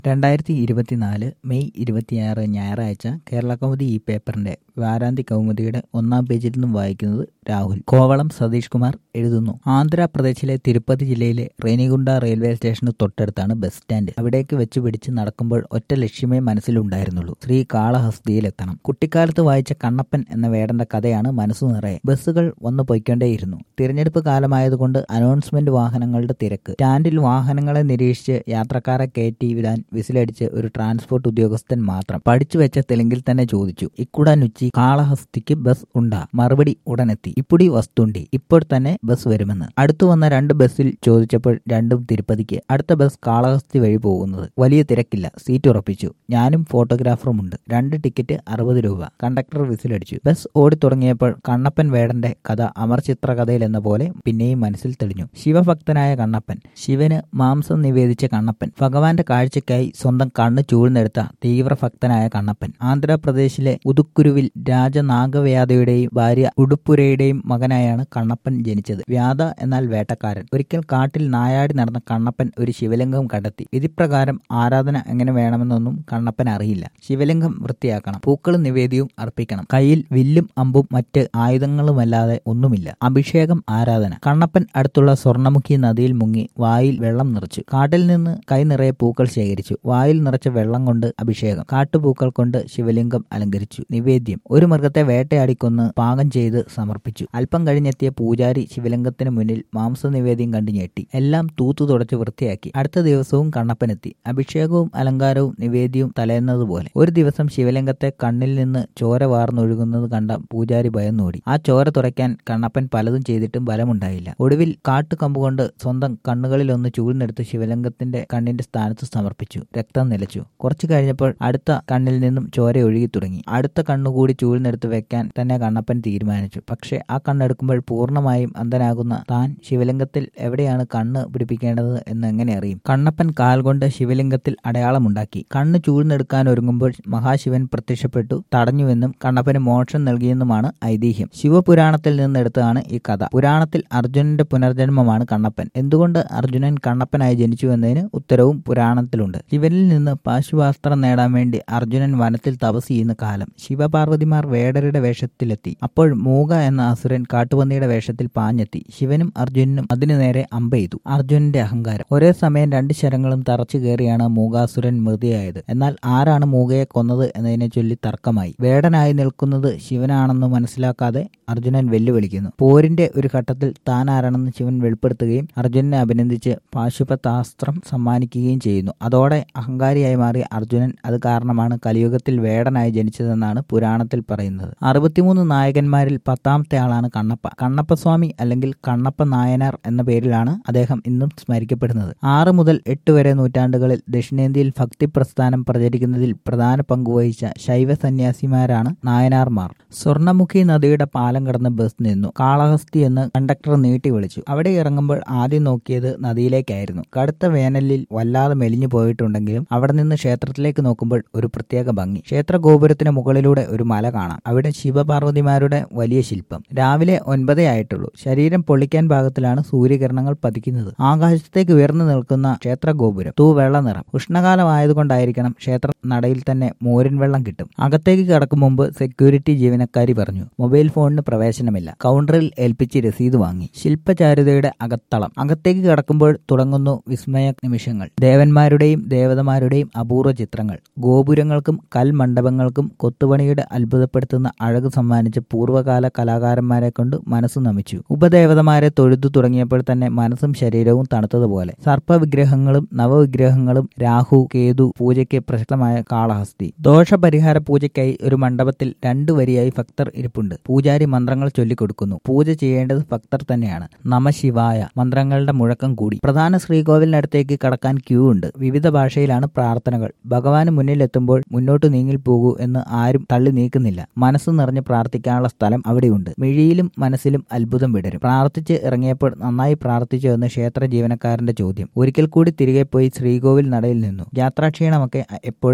രണ്ടായിരത്തി ഇരുപത്തിനാല് മെയ് ഇരുപത്തിയാറ് ഞായറാഴ്ച കേരള കൗമുദി ഈ പേപ്പറിന്റെ വാരാന്തി കൗമുദിയുടെ ഒന്നാം പേജിൽ നിന്നും വായിക്കുന്നത് രാഹുൽ കോവളം സതീഷ് കുമാർ എഴുതുന്നു ആന്ധ്രാപ്രദേശിലെ തിരുപ്പതി ജില്ലയിലെ റേനിഗുണ്ട റെയിൽവേ സ്റ്റേഷന് തൊട്ടടുത്താണ് ബസ് സ്റ്റാൻഡ് അവിടേക്ക് വെച്ച് പിടിച്ച് നടക്കുമ്പോൾ ഒറ്റ ലക്ഷ്യമേ മനസ്സിലുണ്ടായിരുന്നുള്ളൂ ശ്രീ കാളഹസ്തിയിലെത്തണം കുട്ടിക്കാലത്ത് വായിച്ച കണ്ണപ്പൻ എന്ന വേടന്റെ കഥയാണ് മനസ്സു നിറയെ ബസ്സുകൾ വന്നു പൊയ്ക്കൊണ്ടേയിരുന്നു തിരഞ്ഞെടുപ്പ് കാലമായതുകൊണ്ട് അനൗൺസ്മെന്റ് വാഹനങ്ങളുടെ തിരക്ക് സ്റ്റാൻഡിൽ വാഹനങ്ങളെ നിരീക്ഷിച്ച് യാത്രക്കാരെ കയറ്റി വിടാൻ വിസിലടിച്ച് ഒരു ട്രാൻസ്പോർട്ട് ഉദ്യോഗസ്ഥൻ മാത്രം പഠിച്ചു വെച്ച തെലുങ്കിൽ തന്നെ ചോദിച്ചു ഇക്കുടാനുച്ചി കാളഹസ്തിക്ക് ബസ് ഉണ്ടാ മറുപടി ഉടനെത്തി ഇപ്പുടി വസ്തുണ്ടി ഇപ്പോൾ തന്നെ ബസ് വരുമെന്ന് അടുത്തു വന്ന രണ്ട് ബസ്സിൽ ചോദിച്ചപ്പോൾ രണ്ടും തിരുപ്പതിക്ക് അടുത്ത ബസ് കാളഹസ്തി വഴി പോകുന്നത് വലിയ തിരക്കില്ല സീറ്റ് ഉറപ്പിച്ചു ഞാനും ഫോട്ടോഗ്രാഫറുമുണ്ട് രണ്ട് ടിക്കറ്റ് അറുപത് രൂപ കണ്ടക്ടർ വിസിലടിച്ചു ബസ് ഓടിത്തുടങ്ങിയപ്പോൾ കണ്ണപ്പൻ വേടന്റെ കഥ അമർചിത്ര കഥയിൽ എന്ന പോലെ പിന്നെയും മനസ്സിൽ തെളിഞ്ഞു ശിവഭക്തനായ കണ്ണപ്പൻ ശിവന് മാംസം നിവേദിച്ച കണ്ണപ്പൻ ഭഗവാന്റെ കാഴ്ചയ്ക്കായി സ്വന്തം കണ്ണ് ചൂഴ്ന്നെടുത്ത തീവ്രഭക്തനായ കണ്ണപ്പൻ ആന്ധ്രാപ്രദേശിലെ ഉദുക്കുരുവിൽ രാജനാഗവ്യാധയുടെയും ഭാര്യ ഉടുപ്പുരയുടെയും മകനായാണ് കണ്ണപ്പൻ ജനിച്ചത് വ്യാധ എന്നാൽ വേട്ടക്കാരൻ ഒരിക്കൽ കാട്ടിൽ നായാടി നടന്ന കണ്ണപ്പൻ ഒരു ശിവലിംഗം കണ്ടെത്തി വിധിപ്രകാരം ആരാധന എങ്ങനെ വേണമെന്നൊന്നും കണ്ണപ്പൻ അറിയില്ല ശിവലിംഗം വൃത്തിയാക്കണം പൂക്കളും നിവേദ്യവും അർപ്പിക്കണം കയ്യിൽ വില്ലും അമ്പും മറ്റ് ആയുധങ്ങളുമല്ലാതെ ഒന്നുമില്ല അഭിഷേകം ആരാധന കണ്ണപ്പൻ അടുത്തുള്ള സ്വർണ്ണമുഖി നദിയിൽ മുങ്ങി വായിൽ വെള്ളം നിറച്ചു കാട്ടിൽ നിന്ന് കൈ നിറയെ പൂക്കൾ ശേഖരിച്ചു വായിൽ നിറച്ച വെള്ളം കൊണ്ട് അഭിഷേകം കാട്ടുപൂക്കൾ കൊണ്ട് ശിവലിംഗം അലങ്കരിച്ചു നിവേദ്യം ഒരു മൃഗത്തെ വേട്ടയാടിക്കൊന്ന് പാകം ചെയ്ത് സമർപ്പിച്ചു അല്പം കഴിഞ്ഞെത്തിയ പൂജാരി ശിവലിംഗത്തിന് മുന്നിൽ മാംസ നിവേദ്യം കണ്ടു ഞെട്ടി എല്ലാം തൂത്തു തുടച്ച് വൃത്തിയാക്കി അടുത്ത ദിവസവും കണ്ണപ്പനെത്തി അഭിഷേകവും അലങ്കാരവും നിവേദ്യവും തലേന്നതുപോലെ ഒരു ദിവസം ശിവലിംഗത്തെ കണ്ണിൽ നിന്ന് ചോര വാർന്നൊഴുകുന്നത് കണ്ട പൂജാരി ഭയന്നോടി ആ ചോര തുറയ്ക്കാൻ കണ്ണപ്പൻ പലതും ചെയ്തിട്ടും ബലമുണ്ടായില്ല ഒടുവിൽ കാട്ടുകമ്പുകൊണ്ട് സ്വന്തം കണ്ണുകളിലൊന്ന് ചൂഴ്ന്നെടുത്ത് ശിവലിംഗത്തിന്റെ കണ്ണിന്റെ സ്ഥാനത്ത് സമർപ്പിച്ചു രക്തം നിലച്ചു കുറച്ചു കഴിഞ്ഞപ്പോൾ അടുത്ത കണ്ണിൽ നിന്നും ചോര ഒഴുകി തുടങ്ങി അടുത്ത കണ്ണുകൂടി ചൂഴ്ന്നെടുത്ത് വെക്കാൻ തന്നെ കണ്ണപ്പൻ തീരുമാനിച്ചു പക്ഷെ ആ കണ്ണെടുക്കുമ്പോൾ പൂർണ്ണമായും അന്ധനാകുന്ന താൻ ശിവലിംഗത്തിൽ എവിടെയാണ് കണ്ണ് പിടിപ്പിക്കേണ്ടത് എന്ന് എങ്ങനെ അറിയും കണ്ണപ്പൻ കാൽ കൊണ്ട് ശിവലിംഗത്തിൽ അടയാളമുണ്ടാക്കി കണ്ണ് ചൂഴ്ന്നെടുക്കാൻ ഒരുങ്ങുമ്പോൾ മഹാശിവൻ പ്രത്യക്ഷപ്പെട്ടു തടഞ്ഞുവെന്നും കണ്ണപ്പന് മോക്ഷം നൽകിയെന്നുമാണ് ഐതിഹ്യം ശിവപുരാണത്തിൽ നിന്നെടുത്തതാണ് ഈ കഥ പുരാണത്തിൽ അർജുനന്റെ പുനർജന്മമാണ് കണ്ണപ്പൻ എന്തുകൊണ്ട് അർജുനൻ കണ്ണപ്പനായി ജനിച്ചു എന്നതിന് ഉത്തരവും പുരാണത്തിലുണ്ട് ശിവനിൽ നിന്ന് പാശുവാസ്ത്രം നേടാൻ വേണ്ടി അർജുനൻ വനത്തിൽ തപസ് ചെയ്യുന്ന കാലം ശിവപാർവതിമാർ വേടരുടെ വേഷത്തിലെത്തി അപ്പോൾ മൂക എന്ന അസുരൻ കാട്ടുപന്നിയുടെ വേഷത്തിൽ പാഞ്ഞെത്തി ശിവനും അർജുനനും അതിനു നേരെ അമ്പെയ്തു അർജുനന്റെ അഹങ്കാരം ഒരേ സമയം രണ്ട് ശരങ്ങളും തറച്ചു കയറിയാണ് മൂകാസുരൻ മൃതിയായത് എന്നാൽ ആരാണ് മൂകയെ കൊന്നത് എന്നതിനെ ചൊല്ലി തർക്കമായി വേടനായി നിൽക്കുന്നത് ശിവനാണെന്ന് മനസ്സിലാക്കാതെ അർജുനൻ വെല്ലുവിളിക്കുന്നു പോരിന്റെ ഒരു ഘട്ടത്തിൽ താൻ ആരാണെന്ന് ശിവൻ വെളിപ്പെടുത്തുകയും അർജുനനെ അഭിനന്ദിച്ച് പാശുപതാസ്ത്രം സമ്മാനിക്കുകയും ചെയ്യുന്നു അതോടെ അഹങ്കാരിയായി മാറിയ അർജുനൻ അത് കാരണമാണ് കലിയുഗത്തിൽ വേടനായി ജനിച്ചതെന്നാണ് പുരാണത്തിൽ പറയുന്നത് അറുപത്തിമൂന്ന് നായകന്മാരിൽ പത്താമത്തെ ആളാണ് കണ്ണപ്പ കണ്ണപ്പസ്വാമി അല്ലെങ്കിൽ കണ്ണപ്പ നായനാർ എന്ന പേരിലാണ് അദ്ദേഹം ഇന്നും സ്മരിക്കപ്പെടുന്നത് ആറ് മുതൽ എട്ട് വരെ നൂറ്റാണ്ടുകളിൽ ദക്ഷിണേന്ത്യയിൽ ഭക്തി പ്രസ്ഥാനം പ്രചരിക്കുന്നതിൽ പ്രധാന പങ്കുവഹിച്ച ശൈവ സന്യാസിമാരാണ് നായനാർമാർ സ്വർണ്ണമുഖി നദിയുടെ പാലം കടന്ന് ബസ് നിന്നു കാളഹസ്തി എന്ന് കണ്ടക്ടർ നീട്ടി വിളിച്ചു അവിടെ ഇറങ്ങുമ്പോൾ ആദ്യം നോക്കിയത് നദിയിലേക്കായിരുന്നു കടുത്ത വേനലിൽ വല്ലാതെ മെലിഞ്ഞു പോയിട്ടുണ്ടെങ്കിലും അവിടെ നിന്ന് ക്ഷേത്രത്തിലേക്ക് നോക്കുമ്പോൾ ഒരു പ്രത്യേക ഭംഗി ക്ഷേത്ര ഗോപുരത്തിന് മുകളിലൂടെ ഒരു മല കാണാം അവിടെ ശിവപാർവതിമാരുടെ വലിയ ശില്പം രാവിലെ ഒൻപതേ ആയിട്ടുള്ളൂ ശരീരം പൊള്ളിക്കാൻ ഭാഗത്തിലാണ് സൂര്യകിരണങ്ങൾ പതിക്കുന്നത് ആകാശത്തേക്ക് ഉയർന്നു നിൽക്കുന്ന ക്ഷേത്ര ഗോപുരം തൂ വെള്ള നിറം ഉഷ്ണകാലമായതുകൊണ്ടായിരിക്കണം ക്ഷേത്ര നടയിൽ തന്നെ മോരിൻ വെള്ളം കിട്ടും അകത്തേക്ക് കടക്കും മുമ്പ് സെക്യൂരിറ്റി ജീവനക്കാരി പറഞ്ഞു മൊബൈൽ ഫോണിന് പ്രവേശനമില്ല കൗണ്ടറിൽ ഏൽപ്പിച്ച് രസീത് വാങ്ങി ശില്പചാരുതയുടെ അകത്തളം അകത്തേക്ക് കടക്കുമ്പോൾ തുടങ്ങുന്നു വിസ്മയ നിമിഷങ്ങൾ ദേവന്മാരുടെയും ദേവതമാരുടെയും അപൂർവ ചിത്രങ്ങൾ ഗോപുരങ്ങൾക്കും കൽമണ്ഡപങ്ങൾക്കും കൊത്തുപണിയുടെ അത്ഭുതപ്പെടുത്തുന്ന അഴക് സമ്മാനിച്ച പൂർവ്വകാല കലാകാരന്മാരെ കൊണ്ട് മനസ്സ് നമിച്ചു ഉപദേവതമാരെ തൊഴുതു തുടങ്ങിയപ്പോൾ തന്നെ മനസ്സും ശരീരവും തണുത്തതുപോലെ സർപ്പവിഗ്രഹങ്ങളും നവവിഗ്രഹങ്ങളും രാഹു കേതു പൂജയ്ക്ക് പ്രശസ്തമായ കാളഹസ്തി ദോഷപരിഹാര പൂജയ്ക്കായി ഒരു മണ്ഡപത്തിൽ രണ്ടു വരിയായി ഭക്തർ ഇരിപ്പുണ്ട് പൂജാരി മന്ത്രങ്ങൾ ചൊല്ലിക്കൊടുക്കുന്നു പൂജ ചെയ്യേണ്ടത് ഭക്തർ തന്നെയാണ് നമശിവായ മന്ത്രങ്ങളുടെ മുഴക്കം കൂടി പ്രധാന ശ്രീകോവിലിനടുത്തേക്ക് കടക്കാൻ ക്യൂ ഉണ്ട് വിവിധ ഭാഷയിലാണ് പ്രാർത്ഥനകൾ ഭഗവാന് മുന്നിലെത്തുമ്പോൾ മുന്നോട്ട് നീങ്ങിൽ പോകൂ എന്ന് ആരും തള്ളി നീക്കുന്നില്ല മനസ്സ് നിറഞ്ഞ് പ്രാർത്ഥിക്കാനുള്ള സ്ഥലം അവിടെയുണ്ട് മിഴിയിലും മനസ്സിലും അത്ഭുതം വിടരും പ്രാർത്ഥിച്ച് ഇറങ്ങിയപ്പോൾ നന്നായി പ്രാർത്ഥിച്ചു എന്ന് ക്ഷേത്ര ജീവനക്കാരന്റെ ചോദ്യം ഒരിക്കൽ കൂടി തിരികെ പോയി ശ്രീകോവിൽ നടയിൽ നിന്നു യാത്രാക്ഷീണമൊക്കെ എപ്പോഴേ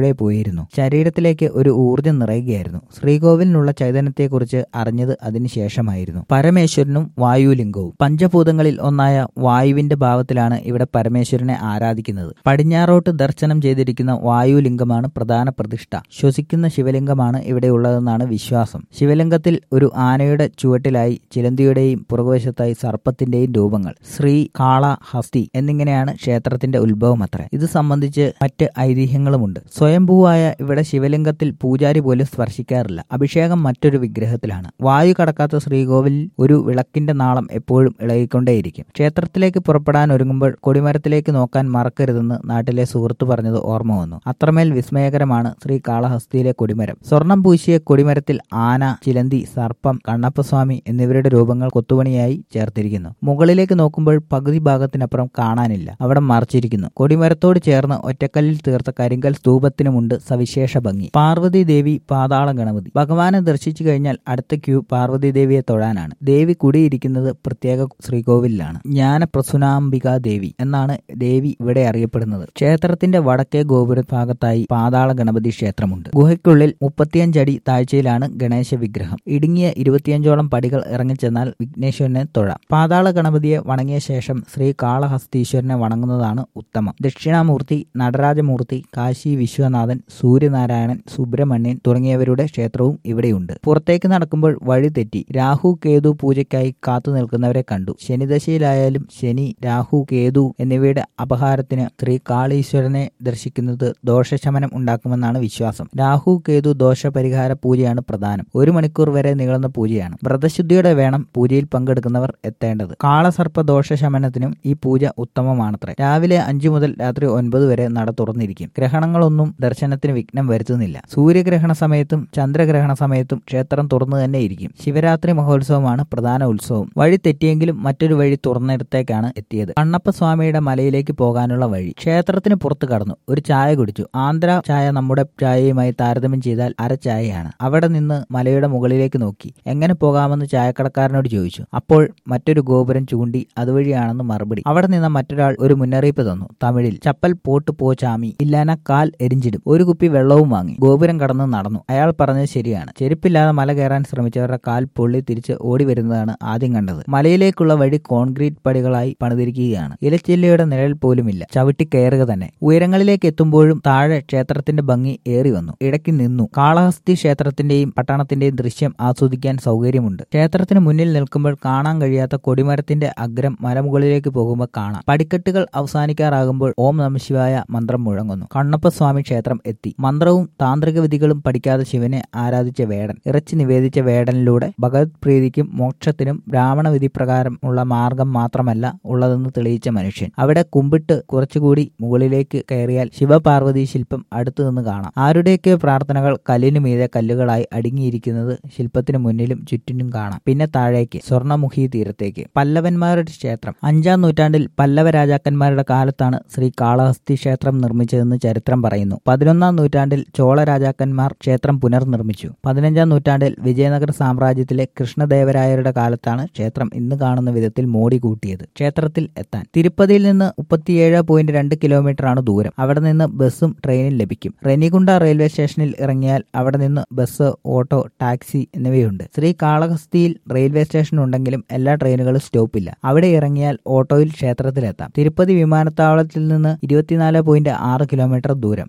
താഴെ പോയിരുന്നു ശരീരത്തിലേക്ക് ഒരു ഊർജ്ജം നിറയുകയായിരുന്നു ശ്രീകോവിലിനുള്ള ചൈതന്യത്തെക്കുറിച്ച് അറിഞ്ഞത് അതിനുശേഷമായിരുന്നു പരമേശ്വരനും വായുലിംഗവും പഞ്ചഭൂതങ്ങളിൽ ഒന്നായ വായുവിന്റെ ഭാവത്തിലാണ് ഇവിടെ പരമേശ്വരനെ ആരാധിക്കുന്നത് പടിഞ്ഞാറോട്ട് ദർശനം ചെയ്തിരിക്കുന്ന വായുലിംഗമാണ് പ്രധാന പ്രതിഷ്ഠ ശ്വസിക്കുന്ന ശിവലിംഗമാണ് ഇവിടെ ഉള്ളതെന്നാണ് വിശ്വാസം ശിവലിംഗത്തിൽ ഒരു ആനയുടെ ചുവട്ടിലായി ചിലന്തിയുടെയും പുറകുവശത്തായി സർപ്പത്തിന്റെയും രൂപങ്ങൾ ശ്രീ കാള ഹസ്തി എന്നിങ്ങനെയാണ് ക്ഷേത്രത്തിന്റെ ഉത്ഭവം അത്ര ഇത് സംബന്ധിച്ച് മറ്റ് ഐതിഹ്യങ്ങളുമുണ്ട് സ്വയംഭൂവായ ഇവിടെ ശിവലിംഗത്തിൽ പൂജാരി പോലും സ്പർശിക്കാറില്ല അഭിഷേകം മറ്റൊരു വിഗ്രഹത്തിലാണ് വായു കടക്കാത്ത ശ്രീകോവിലിൽ ഒരു വിളക്കിന്റെ നാളം എപ്പോഴും ഇളകിക്കൊണ്ടേയിരിക്കും ക്ഷേത്രത്തിലേക്ക് പുറപ്പെടാൻ ഒരുങ്ങുമ്പോൾ കൊടിമരത്തിലേക്ക് നോക്കാൻ മറക്കരുതെന്ന് നാട്ടിലെ സുഹൃത്ത് പറഞ്ഞത് ഓർമ്മ വന്നു അത്രമേൽ വിസ്മയകരമാണ് ശ്രീ കാളഹസ്തിയിലെ കൊടിമരം സ്വർണം പൂശിയ കൊടിമരത്തിൽ ആന ചിലന്തി സർപ്പം കണ്ണപ്പസ്വാമി എന്നിവരുടെ രൂപങ്ങൾ കൊത്തുപണിയായി ചേർത്തിരിക്കുന്നു മുകളിലേക്ക് നോക്കുമ്പോൾ പകുതി ഭാഗത്തിനപ്പുറം കാണാനില്ല അവിടെ മറച്ചിരിക്കുന്നു കൊടിമരത്തോട് ചേർന്ന് ഒറ്റക്കല്ലിൽ തീർത്ത കരിങ്കൽ സ്തൂപത്തിനുമുണ്ട് സവിശേഷ ഭംഗി പാർവതി ദേവി പാതാള ഗണപതി ഭഗവാനെ ദർശിച്ചു കഴിഞ്ഞാൽ അടുത്ത ക്യൂ പാർവതി ദേവിയെ തൊഴാനാണ് ദേവി കുടിയിരിക്കുന്നത് പ്രത്യേക ശ്രീകോവിലാണ് ജ്ഞാനപ്രസുനാംബിക ദേവി എന്നാണ് ദേവി ഇവിടെ അറിയപ്പെടുന്നത് ക്ഷേത്രത്തിന്റെ വടക്കേ ഗോപുര ഭാഗത്തായി പാതാള ഗണപതി ക്ഷേത്രമുണ്ട് ഗുഹയ്ക്കുള്ളിൽ മുപ്പത്തിയഞ്ചടി താഴ്ചയിലാണ് ഗണേശ വിഗ്രഹം ഇടുങ്ങിയ ഇരുപത്തിയഞ്ചോളം പടികൾ ഇറങ്ങിച്ചെന്നാൽ വിഘ്നേശ്വരനെ തൊഴാം പാതാള ഗണപതിയെ വണങ്ങിയ ശേഷം ശ്രീ കാളഹസ്തീശ്വരനെ വണങ്ങുന്നതാണ് ഉത്തമം ദക്ഷിണാമൂർത്തി നടരാജമൂർത്തി കാശി വിശ്വനാഥൻ സൂര്യനാരായണൻ സുബ്രഹ്മണ്യൻ തുടങ്ങിയവരുടെ ക്ഷേത്രവും ഇവിടെയുണ്ട് പുറത്തേക്ക് നടക്കുമ്പോൾ വഴി തെറ്റി രാഹു കേതു പൂജയ്ക്കായി കാത്തു നിൽക്കുന്നവരെ കണ്ടു ശനിദശയിലായാലും ശനി രാഹു കേതു എന്നിവയുടെ അപഹാരത്തിന് ശ്രീ കാളീശ്വരനെ ദർശിക്കുന്നത് ദോഷശമനം ഉണ്ടാക്കുമെന്നാണ് വിശ്വാസം രാഹു കേതു ദോഷപരിഹാര പൂജയാണ് പ്രധാനം ഒരു മണിക്കൂർ വരെ നീളുന്ന പൂജയാണ് വ്രതശുദ്ധിയോടെ വേണം പൂജയിൽ പങ്കെടുക്കുന്നവർ എത്തേണ്ടത് കാളസർപ്പ ദോഷശമനത്തിനും ഈ പൂജ ഉത്തമമാണത്രേ രാവിലെ അഞ്ചു മുതൽ രാത്രി ഒൻപത് വരെ നട തുറന്നിരിക്കും ഗ്രഹണങ്ങളൊന്നും ദർശനത്തിന് വിഘ്നം വരുത്തുന്നില്ല സൂര്യഗ്രഹണ സമയത്തും ചന്ദ്രഗ്രഹണ സമയത്തും ക്ഷേത്രം തുറന്നു തന്നെ ഇരിക്കും ശിവരാത്രി മഹോത്സവമാണ് പ്രധാന ഉത്സവം വഴി തെറ്റിയെങ്കിലും മറ്റൊരു വഴി തുറന്നിടത്തേക്കാണ് എത്തിയത് കണ്ണപ്പ സ്വാമിയുടെ മലയിലേക്ക് പോകാനുള്ള വഴി ക്ഷേത്രത്തിന് പുറത്ത് കടന്നു ഒരു ചായ കുടിച്ചു ആന്ധ്ര ചായ നമ്മുടെ ചായയുമായി താരതമ്യം ചെയ്താൽ അര ചായയാണ് അവിടെ നിന്ന് മലയുടെ മുകളിലേക്ക് നോക്കി എങ്ങനെ പോകാമെന്ന് ചായക്കടക്കാരനോട് ചോദിച്ചു അപ്പോൾ മറ്റൊരു ഗോപുരം ചൂണ്ടി അതുവഴിയാണെന്ന് മറുപടി അവിടെ നിന്ന് മറ്റൊരാൾ ഒരു മുന്നറിയിപ്പ് തന്നു തമിഴിൽ ചപ്പൽ പോട്ട് പോ ചാമി ഇല്ലാന കാൽ എരിഞ്ചിടും ഒരു കുപ്പി വെള്ളവും വാങ്ങി ഗോപുരം കടന്ന് നടന്നു അയാൾ പറഞ്ഞത് ശരിയാണ് ചെരുപ്പില്ലാതെ മല കയറാൻ ശ്രമിച്ചവരുടെ കാൽ പൊള്ളി തിരിച്ച് ഓടി വരുന്നതാണ് ആദ്യം കണ്ടത് മലയിലേക്കുള്ള വഴി കോൺക്രീറ്റ് പടികളായി പണിതിരിക്കുകയാണ് ഇലച്ചില്ലയുടെ നിഴൽ പോലുമില്ല ചവിട്ടി കയറുക തന്നെ ഉയരങ്ങളിലേക്ക് എത്തുമ്പോഴും താഴെ ക്ഷേത്രത്തിന്റെ ഭംഗി ഏറി വന്നു ഇടയ്ക്ക് നിന്നു കാളഹസ്തി ക്ഷേത്രത്തിന്റെയും പട്ടണത്തിന്റെയും ദൃശ്യം ആസ്വദിക്കാൻ സൗകര്യമുണ്ട് ക്ഷേത്രത്തിന് മുന്നിൽ നിൽക്കുമ്പോൾ കാണാൻ കഴിയാത്ത കൊടിമരത്തിന്റെ അഗ്രം മലമുകളിലേക്ക് പോകുമ്പോൾ കാണാം പടിക്കെട്ടുകൾ അവസാനിക്കാറാകുമ്പോൾ ഓം നമശിവായ മന്ത്രം മുഴങ്ങുന്നു കണ്ണപ്പ സ്വാമി ക്ഷേത്രം എത്തി മന്ത്രവും താന്ത്രിക വിധികളും പഠിക്കാതെ ശിവനെ ആരാധിച്ച വേടൻ ഇറച്ചി നിവേദിച്ച വേടനിലൂടെ ഭഗവത് പ്രീതിക്കും മോക്ഷത്തിനും ബ്രാഹ്മണ വിധി പ്രകാരം ഉള്ള മാർഗം മാത്രമല്ല ഉള്ളതെന്ന് തെളിയിച്ച മനുഷ്യൻ അവിടെ കുമ്പിട്ട് കുറച്ചുകൂടി മുകളിലേക്ക് കയറിയാൽ ശിവപാർവതി ശില്പം അടുത്തു നിന്ന് കാണാം ആരുടെയൊക്കെ പ്രാർത്ഥനകൾ കല്ലിനു മീതെ കല്ലുകളായി അടുങ്ങിയിരിക്കുന്നത് ശില്പത്തിന് മുന്നിലും ചുറ്റിനും കാണാം പിന്നെ താഴേക്ക് സ്വർണ്ണമുഖി തീരത്തേക്ക് പല്ലവന്മാരുടെ ക്ഷേത്രം അഞ്ചാം നൂറ്റാണ്ടിൽ പല്ലവ രാജാക്കന്മാരുടെ കാലത്താണ് ശ്രീ കാളഹസ്തി ക്ഷേത്രം നിർമ്മിച്ചതെന്ന് ചരിത്രം പറയുന്നു പതിനൊന്നാം നൂറ്റാണ്ടിൽ ചോള രാജാക്കന്മാർ ക്ഷേത്രം പുനർനിർമ്മിച്ചു പതിനഞ്ചാം നൂറ്റാണ്ടിൽ വിജയനഗര സാമ്രാജ്യത്തിലെ കൃഷ്ണദേവരായരുടെ കാലത്താണ് ക്ഷേത്രം ഇന്ന് കാണുന്ന വിധത്തിൽ മോടി കൂട്ടിയത് ക്ഷേത്രത്തിൽ എത്താൻ തിരുപ്പതിയിൽ നിന്ന് മുപ്പത്തിയേഴ് പോയിന്റ് രണ്ട് കിലോമീറ്റർ ആണ് ദൂരം അവിടെ നിന്ന് ബസ്സും ട്രെയിനും ലഭിക്കും റെനികുണ്ട റെയിൽവേ സ്റ്റേഷനിൽ ഇറങ്ങിയാൽ അവിടെ നിന്ന് ബസ് ഓട്ടോ ടാക്സി എന്നിവയുണ്ട് ശ്രീ കാളഹസ്തിയിൽ റെയിൽവേ സ്റ്റേഷൻ ഉണ്ടെങ്കിലും എല്ലാ ട്രെയിനുകളും സ്റ്റോപ്പില്ല അവിടെ ഇറങ്ങിയാൽ ഓട്ടോയിൽ ക്ഷേത്രത്തിലെത്താം തിരുപ്പതി വിമാനത്താവളത്തിൽ നിന്ന് ഇരുപത്തിനാല് പോയിന്റ് ആറ് കിലോമീറ്റർ ദൂരം